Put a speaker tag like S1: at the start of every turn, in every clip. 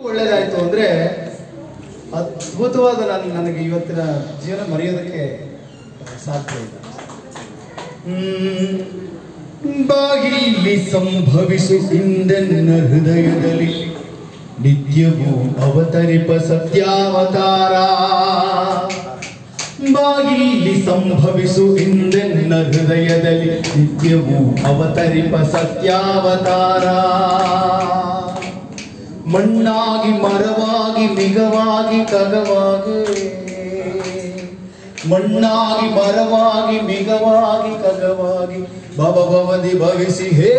S1: ಒಳ್ಳೇದಾಯ್ತು ಅಂದ್ರೆ ಅದ್ಭುತವಾದ ನಾನು ನನಗೆ ಇವತ್ತಿನ ಜೀವನ ಮರೆಯೋದಕ್ಕೆ ಸಾಧ್ಯ ಇಲ್ಲ ಹ್ಮ್. ಬಾಗಿಲಿ ಸಂಭವಿಸು ಇಂದೆನ್ನ ಹೃದಯದಲ್ಲಿ ನಿತ್ಯವೂ ಅವತರಿಪ ಸತ್ಯಾವತಾರ ಬಾಗಿಲಿ ಸಂಭವಿಸು ಇಂದೆನ್ನ ಹೃದಯದಲ್ಲಿ ನಿತ್ಯವೂ ಅವತರಿಪ ಸತ್ಯಾವತಾರ ಮಣ್ಣಾಗಿ ಮರವಾಗಿ ಮಿಗವಾಗಿ ಕಗವಾಗಿ ಮಣ್ಣಾಗಿ ಮರವಾಗಿ ಮಿಗವಾಗಿ ಕಗವಾಗಿ ಭವ ಭವದಿ ಭವಿಸಿ ಹೇ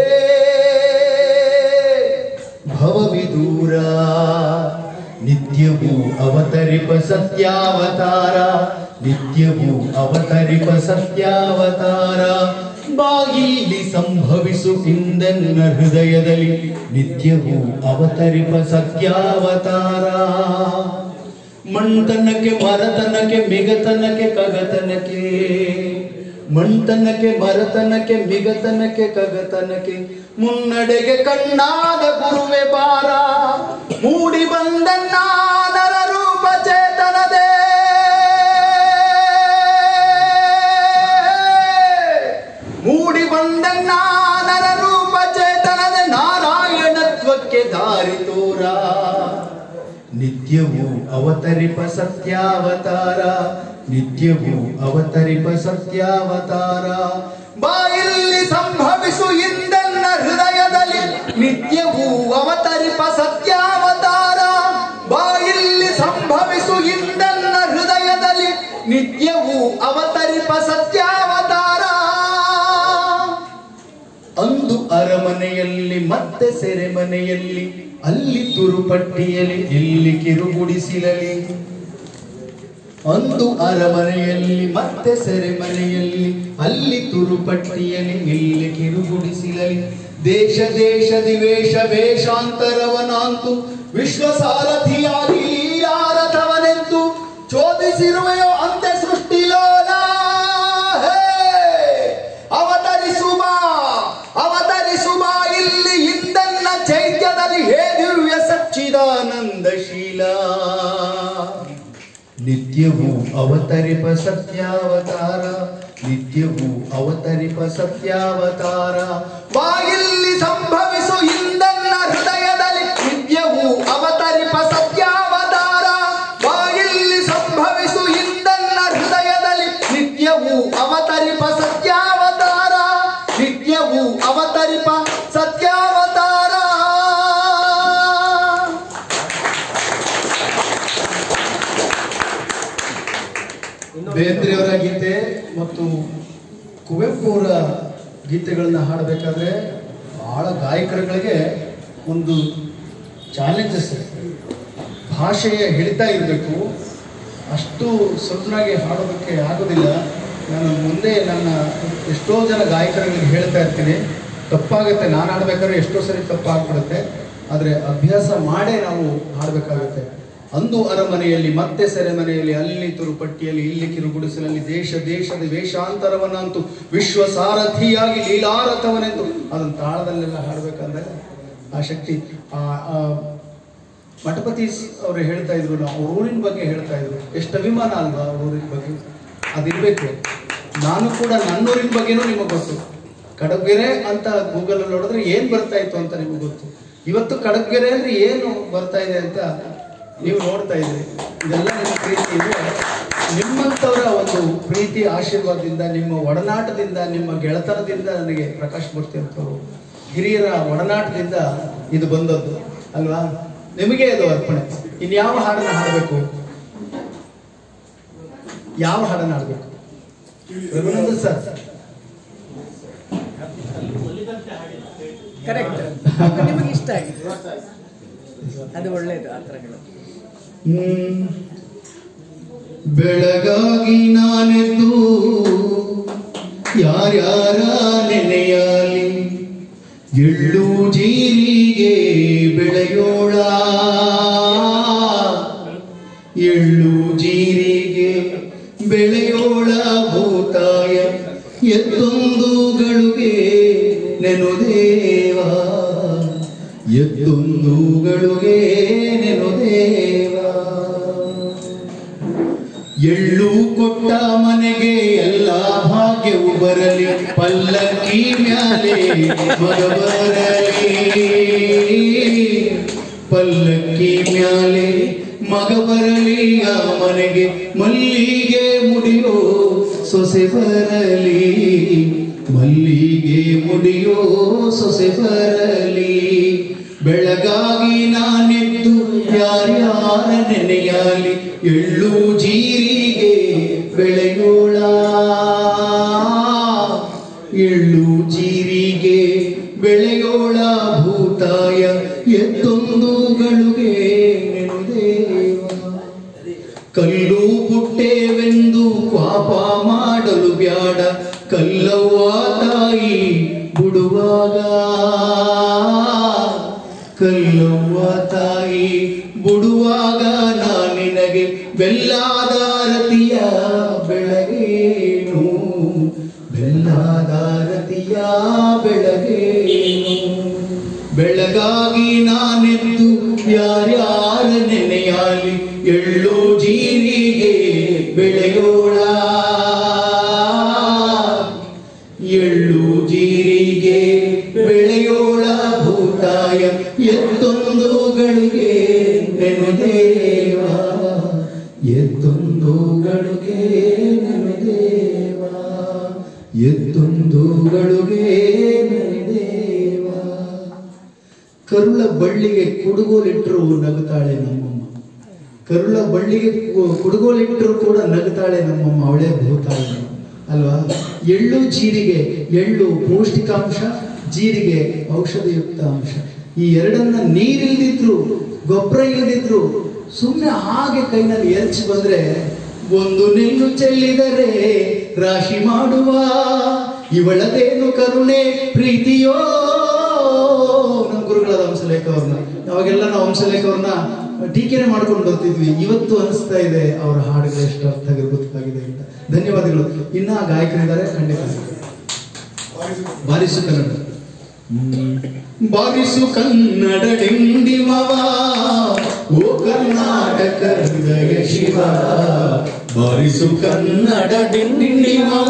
S1: ಭವವಿದೂರ ನಿತ್ಯವೂ ಅವತರಿಪ ಸತ್ಯಾವತಾರ ನಿತ್ಯವೂ ಅವತರಿಪ ಸತ್ಯಾವತಾರ ಬಾಗಿಲಿ ಸಂಭವಿಸು ಇಂದೆನ್ನ ಹೃದಯದಲ್ಲಿ ನಿತ್ಯವೂ ಅವತರಿಪ ಸತ್ಯಾವತಾರ ಮಣ್ತನಕ್ಕೆ ಮರತನಕ್ಕೆ ಮಿಗತನಕ್ಕೆ ಕಗತನಕ್ಕೆ ಮಣ್ತನಕ್ಕೆ ಮರತನಕ್ಕೆ ಮಿಗತನಕ್ಕೆ ಕಗತನಕ್ಕೆ ಮುನ್ನಡೆಗೆ ಕಣ್ಣಾದ ಗುರುವೆ ಬಾರ ಮೂಡಿ ಬಂದಣ್ಣ ನರ ರೂಪ ಚೇತನದೇ ಮೂಡಿ ಬಂದಣ್ಣ ನರ ರೂಪ ಚೇತನದ ನಾರಾಯಣತ್ವಕ್ಕೆ ದಾರಿ ತೋರ ನಿತ್ಯವೂ ಅವತರಿಪ ಸತ್ಯಾವತಾರ ನಿತ್ಯವೂ ಅವತರಿಪ ಸತ್ಯಾವತಾರ ಬಾಯಲ್ಲಿ ಸಂಭವಿಸು ಇಂದನ್ನ ಹೃದಯದಲ್ಲಿ ನಿತ್ಯವೂ ಅವತರಿಪ ಸತ್ಯಾವತಾರ ಬಾಯಲ್ಲಿ ಸಂಭವಿಸು ಇಂದನ್ನ ಹೃದಯದಲ್ಲಿ ನಿತ್ಯವೂ ಅವತರಿಪ ಸತ್ಯಾವತಾರ ಅಂದು ಅರಮನೆಯಲ್ಲಿ ಮತ್ತೆ ಸೆರೆಮನೆಯಲ್ಲಿ ಅಲ್ಲಿ ತುರುಪಟ್ಟಿಯಲ್ಲಿ ಇಲ್ಲಿ ಕಿರುಗುಡಿಸಿಲಲಿ ಅಂದು ಅರಮನೆಯಲ್ಲಿ ಮತ್ತೆ ಸೆರೆಮನೆಯಲ್ಲಿ ಅಲ್ಲಿ ತುರುಪಟ್ಟಿಯಲ್ಲಿ ಇಲ್ಲಿ ಕಿರುಗುಡಿಸಿಲಲಿ ದೇಶ ದೇಶದಿ ವೇಷ ವೇಷಾಂತರವನಾಂತು ವಿಶ್ವ ಸಾರಥಿಯಾಗಿ ಯಾರಥವನೆಂದು ಚೋದಿಸಿರುವೆಯೋ ಅಂತೆ ಸೃಷ್ಟಿಲೋಲ ಹೇ ಅವತರಿಸುವ ಅವತರಿಸುವ ಇಲ್ಲಿ ಇಂದನ್ನ ಚೈತ್ಯದಲ್ಲಿ ಹೇ ದಿವ್ಯ ಸಚ್ಚಿದಾನಂದಶೀಲ ನಿತ್ಯವೂ ಅವತರಿಪ ಸತ್ಯಾವತಾರ ನಿತ್ಯವೂ ಅವತರಿಪ ಸತ್ಯಾವತಾರ ಬಾಯಲ್ಲಿ ಸಂಭವಿಸು ಇಂದನ್ನ ಹೃದಯದಲ್ಲಿ ನಿತ್ಯವೂ ಅವತರಿಪ ಸತ್ಯಾವತಾರ ಬಾಯಲ್ಲಿ ಸಂಭವಿಸು ಇಂದನ್ನ ಹೃದಯದಲ್ಲಿ ನಿತ್ಯವೂ ಅವತರಿಪ ಸತ್ಯಾವತಾರ ನಿತ್ಯವೂ ಅವತರಿಪ ಸತ್ಯಾವತಾರ ಬೇಂದ್ರೆಯವರ ಗೀತೆ ಮತ್ತು ಕುವೆಂಪು ಅವರ ಗೀತೆಗಳನ್ನ ಹಾಡಬೇಕಾದ್ರೆ ಬಹಳ ಗಾಯಕರುಗಳಿಗೆ ಒಂದು ಚಾಲೆಂಜಸ್ ಭಾಷೆಯ ಹಿಡಿತಾ ಇರಬೇಕು ಅಷ್ಟು ಸುಲಭನಾಗಿ ಹಾಡೋದಕ್ಕೆ ಆಗೋದಿಲ್ಲ ನಾನು ಮುಂದೆ ನನ್ನ ಎಷ್ಟೋ ಜನ ಗಾಯಕರುಗಳಿಗೆ ಹೇಳ್ತಾ ಇರ್ತೀನಿ ತಪ್ಪಾಗುತ್ತೆ ನಾನು ಹಾಡ್ಬೇಕಾದ್ರೆ ಎಷ್ಟೋ ಸರಿ ತಪ್ಪಾಗ್ಬಿಡುತ್ತೆ ಆದರೆ ಅಭ್ಯಾಸ ಮಾಡೇ ನಾವು ಹಾಡಬೇಕಾಗುತ್ತೆ ಅಂದು ಅರಮನೆಯಲ್ಲಿ ಮತ್ತೆ ಸೆರೆಮನೆಯಲ್ಲಿ ಅಲ್ಲಿ ತುರುಪಟ್ಟಿಯಲ್ಲಿ ಇಲ್ಲಿ ಕಿರುಗುಡಿಸಲಲ್ಲಿ ದೇಶ ದೇಶದ ವೇಷಾಂತರವನ್ನಂತೂ ವಿಶ್ವ ಸಾರಥಿಯಾಗಿ ಲೀಲಾರಥವನೆಂದು ಅದನ್ನು ತಾಳದಲ್ಲೆಲ್ಲ ಹಾಡಬೇಕಂದ್ರೆ ಆ ಶಕ್ತಿ ಆ ಆ ಮಠಪತಿ ಅವರು ಹೇಳ್ತಾ ಇದ್ರು ನಾವು ಅವ್ರ ಊರಿನ ಬಗ್ಗೆ ಹೇಳ್ತಾ ಇದ್ರು ಎಷ್ಟು ಅಭಿಮಾನ ಅಲ್ವಾ ಅವ್ರ ಊರಿನ ಬಗ್ಗೆ ಅದಿರ್ಬೇಕು ನಾನು ಕೂಡ ನನ್ನ ಊರಿನ ಬಗ್ಗೆನೂ ನಿಮಗೆ ಗೊತ್ತು ಕಡಗೆರೆ ಅಂತ ಗೂಗಲ್ ಅಲ್ಲಿ ನೋಡಿದ್ರೆ ಏನ್ ಬರ್ತಾ ಇತ್ತು ಅಂತ ನಿಮಗೆ ಗೊತ್ತು ಇವತ್ತು ಕಡಗೆರೆ ಅಂದ್ರೆ ಏನು ಬರ್ತಾ ಇದೆ ಅಂತ ನೀವು ನೋಡ್ತಾ ಇದ್ರಿ ಇದೆಲ್ಲ ನಿಮ್ಮ ಪ್ರೀತಿ ಇದೆ ನಿಮ್ಮಂಥವರ ಒಂದು ಪ್ರೀತಿ ಆಶೀರ್ವಾದದಿಂದ ನಿಮ್ಮ ಒಡನಾಟದಿಂದ ನಿಮ್ಮ ಗೆಳತನದಿಂದ ನನಗೆ ಪ್ರಕಾಶ್ ಮೂರ್ತಿ ಅಂತವರು ಹಿರಿಯರ ಒಡನಾಟದಿಂದ ಇದು ಬಂದದ್ದು ಅಲ್ವಾ ನಿಮಗೆ ಇದು ಅರ್ಪಣೆ ಇನ್ಯಾವ ಹಾಡನ್ನ ಹಾಡಬೇಕು ಯಾವ ಹಾಡನ್ನ ಹಾಡಬೇಕು ರಘುನಂದನ್ ಸರ್
S2: ಕರೆಕ್ಟ್ ನಿಮಗೆ ಇಷ್ಟ ಆಗಿದೆ ಅದು ಒಳ್ಳೇದು ಆ ಥರ ಹೇಳೋದು
S1: ಹ್ಮ್. ಬೆಳಗಾಗಿ ನಾನೆದ್ದು ಯಾರ್ಯಾರ ನೆನೆಯಲಿ ಎಳ್ಳು ಜೀರಿಗೆ ಬೆಳೆಯೋಳ ಎಳ್ಳು ಜೀರಿಗೆ ಬೆಳೆಯೋಳ ಭೂತಾಯ ಎತ್ತೊಂದುಗಳಿಗೆ ನೆನುದೇವ ಎತ್ತೊಂದುಗಳಿಗೆ ನೆನು ಎಳ್ಳು ಕೊಟ್ಟ ಮನೆಗೆ ಎಲ್ಲ ಭಾಗ್ಯವು ಬರಲಿ ಪಲ್ಲಕ್ಕಿ ಮ್ಯಾಲೆ ಮಗ ಬರಲಿ ಪಲ್ಲಕ್ಕಿ ಮ್ಯಾಲೆ ಮಗ ಬರಲಿ ಆ ಮನೆಗೆ ಮಲ್ಲಿಗೆ ಮುಡಿಯೋ ಸೊಸೆ ಬರಲಿ ಮಲ್ಲಿಗೆ ಮುಡಿಯೋ ಸೊಸೆ ಬರಲಿ ಬೆಳಗಾಗಿ ನಾನೆದ್ದು ಯಾರ್ಯಾರ ನೆನೆಯಾಲಿ ಎಳ್ಳು ಜೀರಿಗೆ ಬೆಳೆಯೋಳ ಎಳ್ಳು ಜೀರಿಗೆ ಬೆಳೆಯೋಳ ಭೂತಾಯ ಎತ್ತೊಂದುಗಳಿಗೆ ನೆನೆದೇವ ಕಲ್ಲು ಪುಟ್ಟೆವೆಂದು ಪಾಪ ಮಾಡಲು ಬ್ಯಾಡ ಕಲ್ಲವ್ವ ತಾಯಿ ಬುಡುವಾಗ ಕಲ್ಲವ್ವ ತಾಯಿ ಬುಡುವಾಗ ನಾ ನಿನಗೆ ಬೆಲ್ಲಾದಾರತಿಯ ಬೆಳಗೇನು ಬೆಲ್ಲಾದಾರತಿಯ ಬೆಳಗೇನು ಬೆಳಗಾಗಿ ನಾನೆದ್ದು ಯಾರ್ಯಾರ ನೆನೆಯಾಲಿ ಎಳ್ಳು ಜೀರಿಗೆ ಬೆಳೆಯೋಳ ಎಳ್ಳು ಜೀರಿಗೆ ಬೆಳೆಯೋಳ ಭೂತಾಯ ಎತ್ತೊಂದುಗಳಿಗೆ ನೆನೆದೇವ ಎತ್ತೊಂದುಗಳಿಗೆ ನೆನೆದೇವ ಎತ್ತೊಂದುಗಳಿಗೆ ನೆನೆದೇವ ಕರುಳ ಬಳ್ಳಿಗೆ ಕುಡುಗೋಲಿಟ್ಟರು ನಗುತ್ತಾಳೆ ನಮ್ಮಮ್ಮ ಕರುಳ ಬಳ್ಳಿಗೆ ಕು- ಕುಡುಗೋಲಿಟ್ಟರು ಕೂಡ ನಗುತ್ತಾಳೆ ನಮ್ಮಮ್ಮ ಅವಳೇ ಭೂತಾಳೆ ಅಲ್ವಾ ಎಳ್ಳು ಜೀರಿಗೆ ಎಳ್ಳು ಪೌಷ್ಟಿಕಾಂಶ ಜೀರಿಗೆ ಔಷಧಿಯುಕ್ತ ಅಂಶ ಈ ಎರಡನ್ನ ನೀರಿಲ್ದಿದ್ರು ಗೊಬ್ಬರ ಇಲ್ಲದಿದ್ರು ಸುಮ್ಮನೆ ಹಾಗೆ ಕೈನಲ್ಲಿ ಎರಚಿ ಬಂದ್ರೆ ಒಂದು ನೆಲ್ಲು ಚೆಲ್ಲಿದರೆ ರಾಶಿ ಮಾಡುವ ಇವಳದೇನು ಕರುಣೆ ಪ್ರೀತಿಯೋ ನಮ್ಮ ಗುರುಗಳಾದ ಹಂಸಲೇಖ ಅವ್ರನ್ನ ಅವಾಗೆಲ್ಲ ನಾವು ಹಂಸಲೇಖ ಅವ್ರನ್ನ ಟೀಕೆನೆ ಮಾಡ್ಕೊಂಡು ಬರ್ತಿದ್ವಿ ಇವತ್ತು ಅನಿಸ್ತಾ ಇದೆ ಅವರ ಹಾಡುಗಳು ಎಷ್ಟು ಅರ್ಥ ಗೊತ್ತಾಗಿದೆ ಅಂತ ಧನ್ಯವಾದಗಳು ಇನ್ನ ಗಾಯಕರಿದ್ದಾರೆ ಖಂಡಿತ ಬಾರಿಸು ಕನ್ನಡ ಬಾರಿಸು ಕನ್ನಡ ಡಿಂಡಿಮವ ಓ ಕರ್ನಾಟಕ ಹೃದಯ ಶಿವ ಬಾರಿಸು ಕನ್ನಡ ಡಿಂಡಿಮವ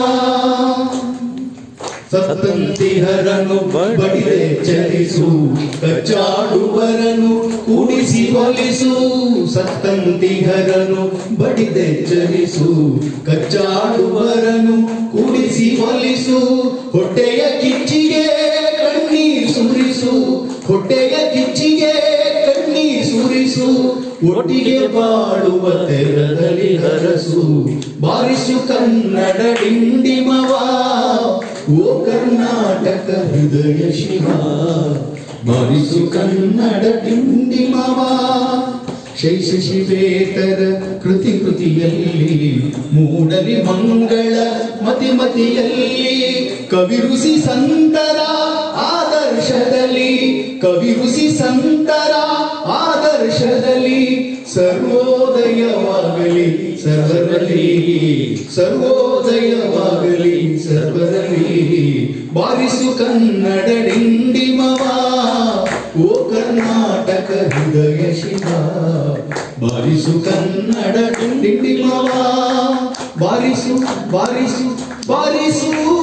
S1: ಸತ್ತಂತಿಹರನು ಬಡಿದೆ ಚಲಿಸು ಕಚ್ಚಾಡುವರನು ಕೂಡಿಸಿ ಒಲಿಸು ಸತ್ತಂತಿಹರನು ಬಡಿದೆ ಚಲಿಸು ಕಚ್ಚಾಡುವರನು ಕೂಡಿಸಿ ಒಲಿಸು ಹೊಟ್ಟೆಯ ಕಿಚ್ಚಿಗೆ ಕಣ್ಣೀರ್ ಸುರಿಸು ಹೊಟ್ಟೆಯ ಕಿಚ್ಚಿಗೆ ಕಣ್ಣೀರ್ ಸುರಿಸು ಒಟ್ಟಿಗೆ ಬಾಳುವ ತೆರದಲ್ಲಿ ಹರಸು ಬಾರಿಸು ಕನ್ನಡ ಡಿಂಡಿಮವ ಓ ಕರ್ನಾಟಕ ಹೃದಯ ಶಿವ ಬಾರಿಸು ಕನ್ನಡ ಡಿಂಡಿಮವ ಶೈಷ ಶಿವೇತರ ಕೃತಿ ಕೃತಿಯಲ್ಲಿ ಮೂಡಲಿ ಮಂಗಳ ಮತಿ ಮತಿಯಲ್ಲಿ ಕವಿ ಋಷಿ ಸಂತರ ಆದರ್ಶದಲ್ಲಿ ಕವಿ ಋಷಿ ಸಂತರ ಆದರ್ಶದಲ್ಲಿ ಸರ್ವೋದಯವಾಗಲಿ ಸರ್ವರಲ್ಲಿ ಸರ್ವೋದಯವಾಗಲಿ ಸರ್ವರಲ್ಲಿ ಬಾರಿಸು ಕನ್ನಡ ಡಿಂಡಿಮವ ಓ ಕರ್ನಾಟಕ ಹೃದಯ ಶಿವ ಬಾರಿಸು ಕನ್ನಡ ಡಿಂಡಿಮವ ಬಾರಿಸು ಬಾರಿಸು ಬಾರಿಸು